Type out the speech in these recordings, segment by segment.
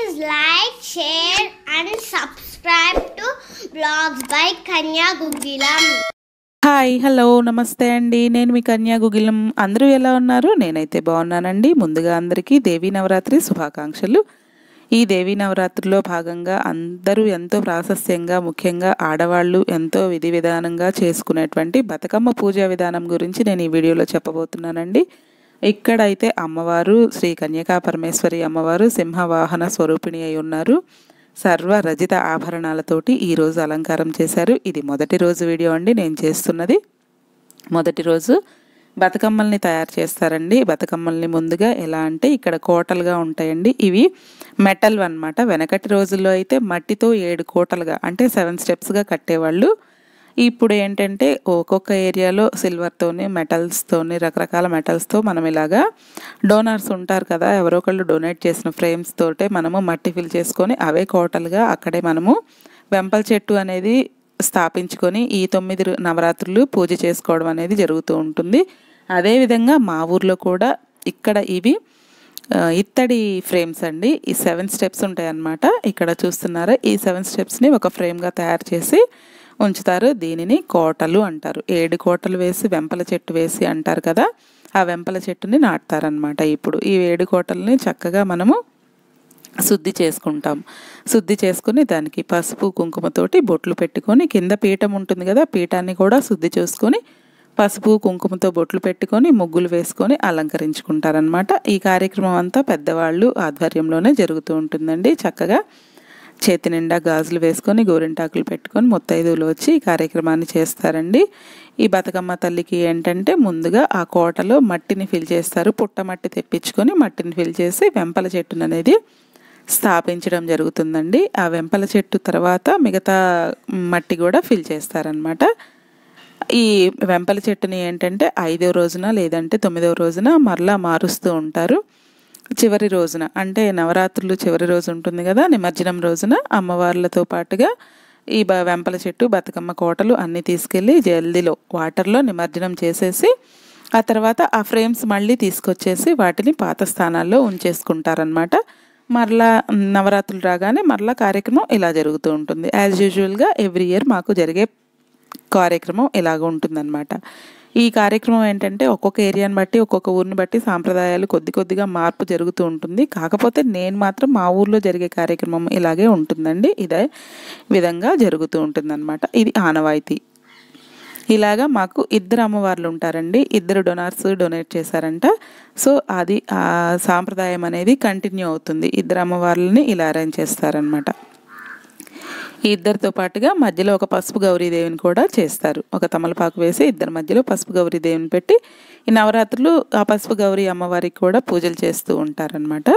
Please like, share, and subscribe to Blogs by Kanya Gugilam. Hi hello నమస్తే అండి నేను మీ కన్యా గుగిలం అందరూ ఎలా ఉన్నారు నేనైతే బాగున్నానండి ముందుగా అందరికీ దేవీ నవరాత్రి శుభాకాంక్షలు ఈ దేవీ నవరాత్రిలో భాగంగా అందరూ ఎంతో ప్రాశస్యంగా ముఖ్యంగా ఆడవాళ్ళు ఎంతో విధి విధానంగా చేసుకునేటువంటి బతుకమ్మ పూజా విధానం గురించి నేను ఈ వీడియోలో చెప్పబోతున్నానండి ఇక్కడైతే అమ్మవారు శ్రీ కన్యకా పరమేశ్వరి అమ్మవారు సింహవాహన స్వరూపిణి అయి ఉన్నారు సర్వ రజిత ఆభరణాలతోటి ఈరోజు అలంకారం చేశారు ఇది మొదటి రోజు వీడియో అండి నేను చేస్తున్నది మొదటి రోజు బతుకమ్మల్ని తయారు చేస్తారండి బతుకమ్మల్ని ముందుగా ఎలా అంటే ఇక్కడ కోటలుగా ఉంటాయండి ఇవి మెటల్ అన్నమాట వెనకటి రోజుల్లో అయితే మట్టితో ఏడు కోటలుగా అంటే సెవెన్ స్టెప్స్గా కట్టేవాళ్ళు ఇప్పుడు ఏంటంటే ఒక్కొక్క ఏరియాలో సిల్వర్తోని మెటల్స్తోని రకరకాల మెటల్స్తో మనం ఇలాగా డోనర్స్ ఉంటారు కదా ఎవరో ఒకళ్ళు డొనేట్ చేసిన ఫ్రేమ్స్ తోటే మనము మట్టి ఫిల్ చేసుకొని అవే కోటలుగా అక్కడే మనము వెంపల చెట్టు అనేది స్థాపించుకొని ఈ తొమ్మిది రు- నవరాత్రులు పూజ చేసుకోవడం అనేది జరుగుతూ ఉంటుంది అదేవిధంగా మా ఊర్లో కూడా ఇక్కడ ఇవి ఆ, ఇత్తడి ఫ్రేమ్స్ అండి ఈ సెవెన్ స్టెప్స్ ఉంటాయి అన్నమాట ఇక్కడ చూస్తున్నారా ఈ సెవెన్ స్టెప్స్ని ఒక ఫ్రేమ్గా తయారు చేసి ఉంచుతారు దీనిని కోటలు అంటారు ఏడు కోటలు వేసి వెంపల చెట్టు వేసి అంటారు కదా ఆ వెంపల చెట్టుని నాటుతారనమాట ఇప్పుడు ఈ ఏడు కోటల్ని చక్కగా మనము శుద్ధి చేసుకుంటాం శుద్ధి చేసుకుని దానికి పసుపు కుంకుమతోటి బొట్లు పెట్టుకొని కింద పీఠం ఉంటుంది కదా పీఠాన్ని కూడా శుద్ధి చేసుకొని పసుపు కుంకుమతో బొట్లు పెట్టుకొని ముగ్గులు వేసుకొని అలంకరించుకుంటారనమాట ఈ కార్యక్రమం అంతా పెద్దవాళ్ళు ఆధ్వర్యంలోనే జరుగుతూ ఉంటుందండి చక్కగా చేతి నిండా గాజులు వేసుకొని గోరింటాకులు పెట్టుకొని ముత్తైదువులు వచ్చి ఈ కార్యక్రమాన్ని చేస్తారండి ఈ బతుకమ్మ తల్లికి ఏంటంటే ముందుగా ఆ కోటలో మట్టిని ఫిల్ చేస్తారు పుట్ట మట్టి తెప్పించుకొని మట్టిని ఫిల్ చేసి వెంపల చెట్టును అనేది స్థాపించడం జరుగుతుందండి ఆ వెంపల చెట్టు తర్వాత మిగతా మట్టి కూడా ఫిల్ చేస్తారనమాట ఈ వెంపల చెట్టుని ఏంటంటే ఐదో రోజున లేదంటే తొమ్మిదవ రోజున మరలా మారుస్తూ ఉంటారు చివరి రోజున అంటే నవరాత్రులు చివరి రోజు ఉంటుంది కదా నిమజ్జనం రోజున అమ్మవార్లతో పాటుగా ఈ బ వెంపల చెట్టు బతుకమ్మ కోటలు అన్నీ తీసుకెళ్ళి జల్దీలో వాటర్లో నిమజ్జనం చేసేసి ఆ తర్వాత ఆ ఫ్రేమ్స్ మళ్ళీ తీసుకొచ్చేసి వాటిని పాత స్థానాల్లో ఉంచేసుకుంటారనమాట మరలా నవరాత్రులు రాగానే మరలా కార్యక్రమం ఇలా జరుగుతూ ఉంటుంది యాజ్ యూజువల్గా ఎవ్రీ ఇయర్ మాకు జరిగే కార్యక్రమం ఇలాగ ఉంటుందన్నమాట ఈ కార్యక్రమం ఏంటంటే ఒక్కొక్క ఏరియాని బట్టి ఒక్కొక్క ఊరిని బట్టి సాంప్రదాయాలు కొద్ది కొద్దిగా మార్పు జరుగుతూ ఉంటుంది కాకపోతే నేను మాత్రం మా ఊర్లో జరిగే కార్యక్రమం ఇలాగే ఉంటుందండి ఇదే విధంగా జరుగుతూ ఉంటుందన్నమాట ఇది ఆనవాయితీ ఇలాగా మాకు ఇద్దరు అమ్మవార్లు ఉంటారండి ఇద్దరు డొనార్స్ డొనేట్ చేశారంట సో అది ఆ సాంప్రదాయం అనేది కంటిన్యూ అవుతుంది ఇద్దరు అమ్మవార్లని ఇలా అరేంజ్ చేస్తారనమాట ఈ ఇద్దరితో పాటుగా మధ్యలో ఒక పసుపు గౌరీదేవిని కూడా చేస్తారు ఒక తమలపాకు వేసి ఇద్దరి మధ్యలో పసుపు గౌరీదేవిని పెట్టి ఈ నవరాత్రులు ఆ పసుపు గౌరీ అమ్మవారికి కూడా పూజలు చేస్తూ ఉంటారనమాట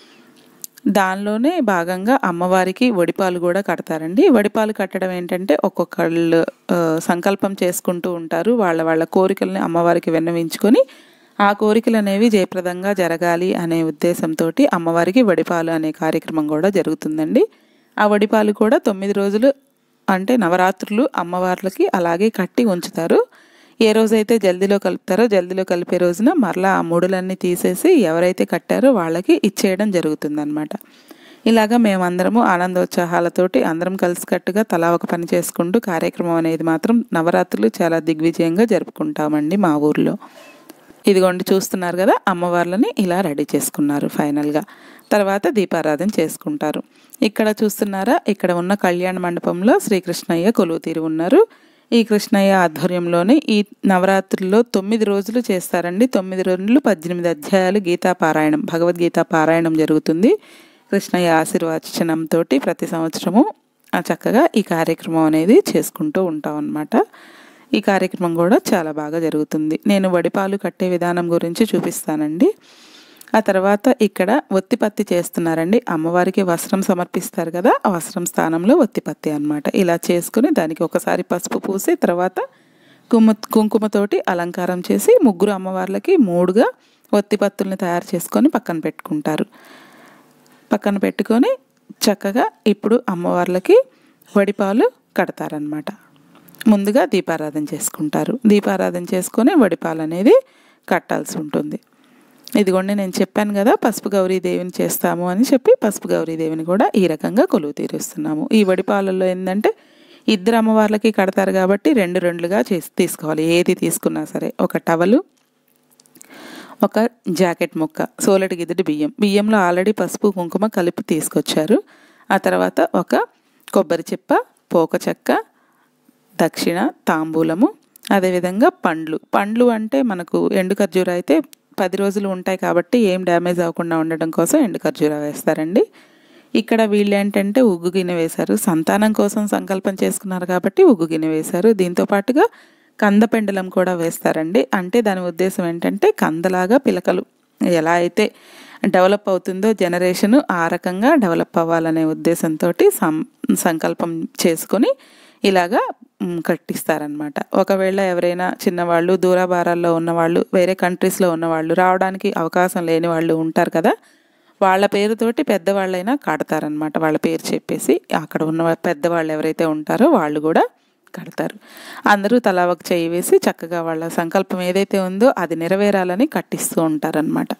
దానిలోనే భాగంగా అమ్మవారికి వడిపాలు కూడా కడతారండి వడిపాలు కట్టడం ఏంటంటే ఒక్కొక్కళ్ళు ఆ, సంకల్పం చేసుకుంటూ ఉంటారు వాళ్ళ వాళ్ళ కోరికల్ని అమ్మవారికి విన్నవించుకొని ఆ కోరికలు అనేవి జయప్రదంగా జరగాలి అనే ఉద్దేశంతో అమ్మవారికి వడిపాలు అనే కార్యక్రమం కూడా జరుగుతుందండి ఆ వడిపాలు కూడా తొమ్మిది రోజులు అంటే నవరాత్రులు అమ్మవార్లకి అలాగే కట్టి ఉంచుతారు ఏ రోజైతే జల్దీలో కలుపుతారో జల్దీలో కలిపే రోజున మరలా ఆ ముడులన్నీ తీసేసి ఎవరైతే కట్టారో వాళ్ళకి ఇచ్చేయడం జరుగుతుందన్నమాట ఇలాగా మేమందరము ఆనందోత్సాహాలతోటి అందరం కలిసికట్టుగా తలా ఒక పని చేసుకుంటూ కార్యక్రమం అనేది మాత్రం నవరాత్రులు చాలా దిగ్విజయంగా జరుపుకుంటామండి మా ఊర్లో ఇదిగోండి చూస్తున్నారు కదా అమ్మవార్లని ఇలా రెడీ చేసుకున్నారు ఫైనల్గా తర్వాత దీపారాధన చేసుకుంటారు ఇక్కడ చూస్తున్నారా ఇక్కడ ఉన్న కళ్యాణ మండపంలో శ్రీకృష్ణయ్య కొలువు తీరి ఉన్నారు ఈ కృష్ణయ్య ఆధ్వర్యంలోనే ఈ నవరాత్రుల్లో తొమ్మిది రోజులు చేస్తారండి తొమ్మిది రోజులు పద్దెనిమిది అధ్యాయాలు గీతా పారాయణం భగవద్గీత పారాయణం జరుగుతుంది కృష్ణయ్య ఆశీర్వచనంతో ప్రతి సంవత్సరము ఆ చక్కగా ఈ కార్యక్రమం అనేది చేసుకుంటూ ఉంటాం అన్నమాట ఈ కార్యక్రమం కూడా చాలా బాగా జరుగుతుంది నేను వడిపాలు కట్టే విధానం గురించి చూపిస్తానండి ఆ తర్వాత ఇక్కడ ఒత్తిపత్తి చేస్తున్నారండి అమ్మవారికి వస్త్రం సమర్పిస్తారు కదా ఆ వస్త్రం స్థానంలో ఒత్తిపత్తి అన్నమాట ఇలా చేసుకుని దానికి ఒకసారి పసుపు పూసి తర్వాత కుమ్మ కుంకుమతోటి అలంకారం చేసి ముగ్గురు అమ్మవార్లకి మూడుగా ఒత్తిపత్తుల్ని తయారు చేసుకొని పక్కన పెట్టుకుంటారు పక్కన పెట్టుకొని చక్కగా ఇప్పుడు అమ్మవార్లకి వడిపాలు కడతారనమాట ముందుగా దీపారాధన చేసుకుంటారు దీపారాధన చేసుకొని వడిపాలు అనేది కట్టాల్సి ఉంటుంది ఇదిగోండి నేను చెప్పాను కదా పసుపు గౌరీదేవిని చేస్తాము అని చెప్పి పసుపు గౌరీదేవిని కూడా ఈ రకంగా కొలువు తీరుస్తున్నాము ఈ వడిపాలల్లో ఏంటంటే ఇద్దరు అమ్మవార్లకి కడతారు కాబట్టి రెండు రెండులుగా చేసి తీసుకోవాలి ఏది తీసుకున్నా సరే ఒక టవలు ఒక జాకెట్ ముక్క సోలటి గిద్దటి బియ్యం బియ్యంలో ఆల్రెడీ పసుపు కుంకుమ కలిపి తీసుకొచ్చారు ఆ తర్వాత ఒక కొబ్బరి చిప్ప పోక చెక్క దక్షిణ తాంబూలము అదేవిధంగా పండ్లు పండ్లు అంటే మనకు ఎండు ఖర్జూర అయితే పది రోజులు ఉంటాయి కాబట్టి ఏం డ్యామేజ్ అవ్వకుండా ఉండడం కోసం ఎండు ఖర్జూర వేస్తారండి ఇక్కడ వీళ్ళు ఏంటంటే ఉగ్గు గిన్నె వేశారు సంతానం కోసం సంకల్పం చేసుకున్నారు కాబట్టి ఉగ్గు గిన్నె వేశారు దీంతో పాటుగా కంద పెండలం కూడా వేస్తారండి అంటే దాని ఉద్దేశం ఏంటంటే కందలాగా పిలకలు ఎలా అయితే డెవలప్ అవుతుందో జనరేషన్ ఆ రకంగా డెవలప్ అవ్వాలనే ఉద్దేశంతో సం సంకల్పం చేసుకొని ఇలాగా మ్, కట్టిస్తారనమాట ఒకవేళ ఎవరైనా చిన్నవాళ్ళు దూరాభారాల్లో ఉన్నవాళ్ళు వేరే కంట్రీస్లో ఉన్నవాళ్ళు రావడానికి అవకాశం లేని వాళ్ళు ఉంటారు కదా వాళ్ళ పేరుతోటి పెద్దవాళ్ళైనా కడతారనమాట వాళ్ళ పేరు చెప్పేసి అక్కడ ఉన్న వా- పెద్దవాళ్ళు ఎవరైతే ఉంటారో వాళ్ళు కూడా కడతారు అందరూ తలా ఒక చేయి వేసి చక్కగా వాళ్ళ సంకల్పం ఏదైతే ఉందో అది నెరవేరాలని కట్టిస్తూ ఉంటారనమాట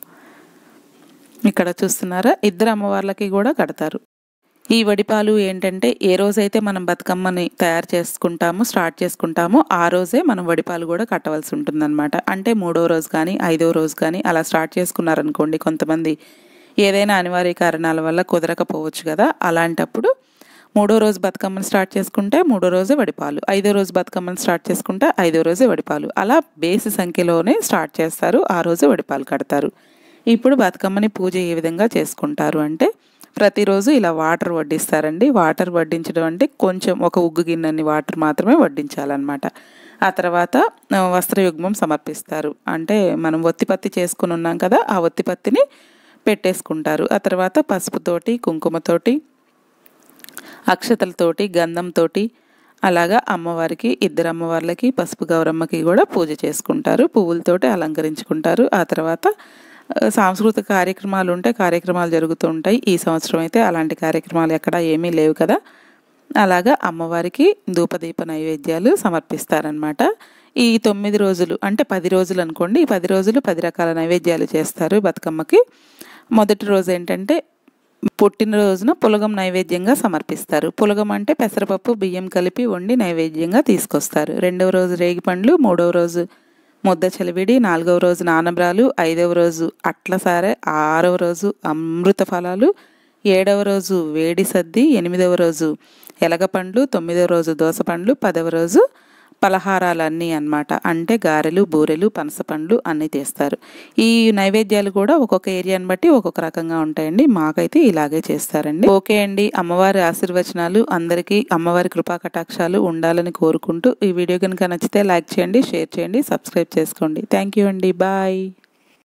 ఇక్కడ చూస్తున్నారా ఇద్దరు అమ్మవార్లకి కూడా కడతారు ఈ వడిపాలు ఏంటంటే ఏ రోజైతే మనం బతుకమ్మని తయారు చేసుకుంటామో స్టార్ట్ చేసుకుంటామో ఆ రోజే మనం వడిపాలు కూడా కట్టవలసి ఉంటుందన్నమాట అంటే మూడో రోజు కానీ ఐదో రోజు కానీ అలా స్టార్ట్ చేసుకున్నారనుకోండి కొంతమంది ఏదైనా అనివార్య కారణాల వల్ల కుదరకపోవచ్చు కదా అలాంటప్పుడు మూడో రోజు బతుకమ్మని స్టార్ట్ చేసుకుంటే మూడో రోజే వడిపాలు ఐదో రోజు బతుకమ్మని స్టార్ట్ చేసుకుంటే ఐదో రోజే వడిపాలు అలా బేసి సంఖ్యలోనే స్టార్ట్ చేస్తారు ఆ రోజు వడిపాలు కడతారు ఇప్పుడు బతుకమ్మని పూజ ఏ విధంగా చేసుకుంటారు అంటే ప్రతిరోజు ఇలా వాటర్ వడ్డిస్తారండి వాటర్ వడ్డించడం అంటే కొంచెం ఒక ఉగ్గు గిన్నెని వాటర్ మాత్రమే వడ్డించాలన్నమాట ఆ తర్వాత ఆ, వస్త్రయుగ్మం సమర్పిస్తారు అంటే మనం ఒత్తిపత్తి చేసుకుని ఉన్నాం కదా ఆ ఒత్తిపత్తిని పెట్టేసుకుంటారు ఆ తర్వాత పసుపుతోటి కుంకుమతోటి అక్షతలతోటి గంధంతోటి అలాగా అమ్మవారికి ఇద్దరు అమ్మవార్లకి పసుపు గౌరమ్మకి కూడా పూజ చేసుకుంటారు పువ్వులతోటి అలంకరించుకుంటారు ఆ తర్వాత ఆ, సాంస్కృతిక కార్యక్రమాలు ఉంటే కార్యక్రమాలు జరుగుతూ ఉంటాయి ఈ సంవత్సరం అయితే అలాంటి కార్యక్రమాలు ఎక్కడా ఏమీ లేవు కదా అలాగా అమ్మవారికి ధూపదీప నైవేద్యాలు సమర్పిస్తారనమాట ఈ తొమ్మిది రోజులు అంటే పది రోజులు అనుకోండి ఈ పది రోజులు పది రకాల నైవేద్యాలు చేస్తారు బతుకమ్మకి మొదటి రోజు ఏంటంటే పుట్టినరోజున పులగం నైవేద్యంగా సమర్పిస్తారు పులగం అంటే పెసరపప్పు బియ్యం కలిపి వండి నైవేద్యంగా తీసుకొస్తారు రెండవ రోజు రేగిపండ్లు మూడవ రోజు ముద్ద చలివిడి నాలుగవ రోజు నానబ్రాలు ఐదవ రోజు అట్ల సారె ఆరవ రోజు అమృత ఫలాలు ఏడవ రోజు వేడి సద్ది ఎనిమిదవ రోజు ఎలగపండ్లు తొమ్మిదవ రోజు దోసపండ్లు పదవ రోజు పలహారాలు అన్నీ అన్నమాట అంటే గారెలు బూరెలు పనసపండ్లు అన్నీ తీస్తారు ఈ నైవేద్యాలు కూడా ఒక్కొక్క ఏరియాని బట్టి ఒక్కొక్క రకంగా ఉంటాయండి మాకైతే ఇలాగే చేస్తారండి ఓకే అండి అమ్మవారి ఆశీర్వచనాలు అందరికీ అమ్మవారి కృపా కటాక్షాలు ఉండాలని కోరుకుంటూ ఈ వీడియో కనుక నచ్చితే లైక్ చేయండి షేర్ చేయండి సబ్స్క్రైబ్ చేసుకోండి థ్యాంక్ యూ అండి బాయ్